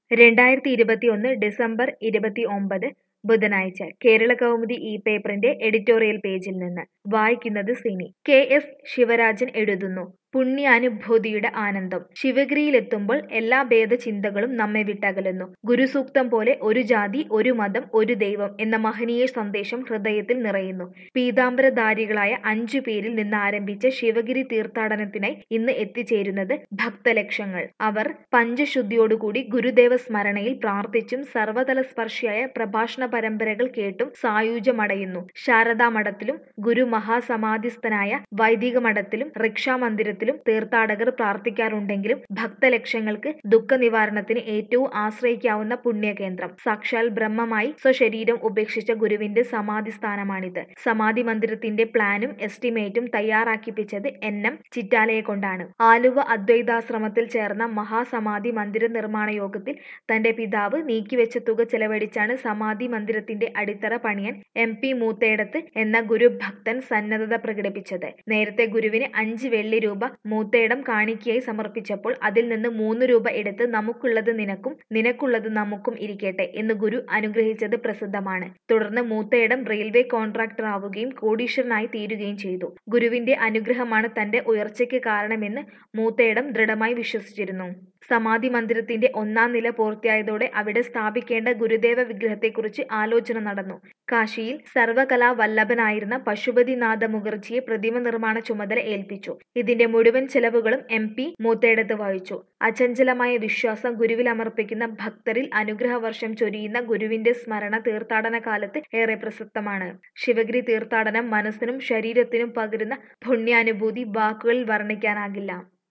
രണ്ടായിരത്തി ഇരുപത്തിയൊന്ന് ഡിസംബർ ഇരുപത്തി ഒമ്പത് ബുധനാഴ്ച കേരള കൗമുദി ഈ പേപ്പറിന്റെ എഡിറ്റോറിയൽ പേജിൽ നിന്ന് വായിക്കുന്നത് സിനി കെ എസ് ശിവരാജൻ എഴുതുന്നു പുണ്യാനുഭൂതിയുടെ ആനന്ദം ശിവഗിരിയിലെത്തുമ്പോൾ എല്ലാ ഭേദചിന്തകളും നമ്മെ വിട്ടകലുന്നു ഗുരുസൂക്തം പോലെ ഒരു ജാതി ഒരു മതം ഒരു ദൈവം എന്ന മഹനീയ സന്ദേശം ഹൃദയത്തിൽ നിറയുന്നു പീതാംബരധാരികളായ അഞ്ചു പേരിൽ നിന്ന് ആരംഭിച്ച ശിവഗിരി തീർത്ഥാടനത്തിനായി ഇന്ന് എത്തിച്ചേരുന്നത് ഭക്തലക്ഷങ്ങൾ അവർ പഞ്ചശുദ്ധിയോടുകൂടി ഗുരുദേവ സ്മരണയിൽ പ്രാർത്ഥിച്ചും സർവതല സ്പർശിയായ പ്രഭാഷണ പരമ്പരകൾ കേട്ടും സായുജ്യമടയുന്നു ശാരദാ മഠത്തിലും ഗുരു മഹാസമാധിസ്ഥനായ വൈദിക മഠത്തിലും റിക്ഷാ മന്ദിരത്തിലും തീർത്ഥാടകർ പ്രാർത്ഥിക്കാറുണ്ടെങ്കിലും ഭക്തലക്ഷങ്ങൾക്ക് ദുഃഖ നിവാരണത്തിന് ഏറ്റവും ആശ്രയിക്കാവുന്ന പുണ്യകേന്ദ്രം സാക്ഷാൽ ബ്രഹ്മമായി സ്വശരീരം ഉപേക്ഷിച്ച ഗുരുവിന്റെ സമാധി സ്ഥാനമാണിത് സമാധി മന്ദിരത്തിന്റെ പ്ലാനും എസ്റ്റിമേറ്റും തയ്യാറാക്കിപ്പിച്ചത് എൻ എം ചിറ്റാലയെ കൊണ്ടാണ് ആലുവ അദ്വൈതാശ്രമത്തിൽ ചേർന്ന മഹാസമാധി മന്ദിര നിർമ്മാണ യോഗത്തിൽ തന്റെ പിതാവ് നീക്കിവെച്ച തുക ചെലവഴിച്ചാണ് സമാധി മന്ദിരത്തിന്റെ അടിത്തറ പണിയാൻ എം പി മൂത്തേടത്ത് എന്ന ഗുരുഭക്തൻ സന്നദ്ധത പ്രകടിപ്പിച്ചത് നേരത്തെ ഗുരുവിന് അഞ്ച് വെള്ളി രൂപ മൂത്തേടം കാണിക്കയായി സമർപ്പിച്ചപ്പോൾ അതിൽ നിന്ന് മൂന്ന് രൂപ എടുത്ത് നമുക്കുള്ളത് നിനക്കും നിനക്കുള്ളത് നമുക്കും ഇരിക്കട്ടെ എന്ന് ഗുരു അനുഗ്രഹിച്ചത് പ്രസിദ്ധമാണ് തുടർന്ന് മൂത്തേടം റെയിൽവേ കോൺട്രാക്ടർ ആവുകയും കോടീശ്വരനായി തീരുകയും ചെയ്തു ഗുരുവിന്റെ അനുഗ്രഹമാണ് തന്റെ ഉയർച്ചയ്ക്ക് കാരണമെന്ന് മൂത്തേടം ദൃഢമായി വിശ്വസിച്ചിരുന്നു സമാധി മന്ദിരത്തിന്റെ ഒന്നാം നില പൂർത്തിയായതോടെ അവിടെ സ്ഥാപിക്കേണ്ട ഗുരുദേവ വിഗ്രഹത്തെക്കുറിച്ച് ആലോചന നടന്നു കാശിയിൽ സർവകലാ വല്ലഭനായിരുന്ന പശുപതിനാഥ മുഖർജിയെ പ്രതിമ നിർമ്മാണ ചുമതല ഏൽപ്പിച്ചു ഇതിന്റെ മുഴുവൻ ചെലവുകളും എം പി മൂത്തേടത്ത് വഹിച്ചു അചഞ്ചലമായ വിശ്വാസം ഗുരുവിൽ അമർപ്പിക്കുന്ന ഭക്തരിൽ അനുഗ്രഹ വർഷം ചൊരിയുന്ന ഗുരുവിന്റെ സ്മരണ തീർത്ഥാടന കാലത്ത് ഏറെ പ്രസക്തമാണ് ശിവഗിരി തീർത്ഥാടനം മനസ്സിനും ശരീരത്തിനും പകരുന്ന പുണ്യാനുഭൂതി വാക്കുകളിൽ വർണ്ണിക്കാനാകില്ല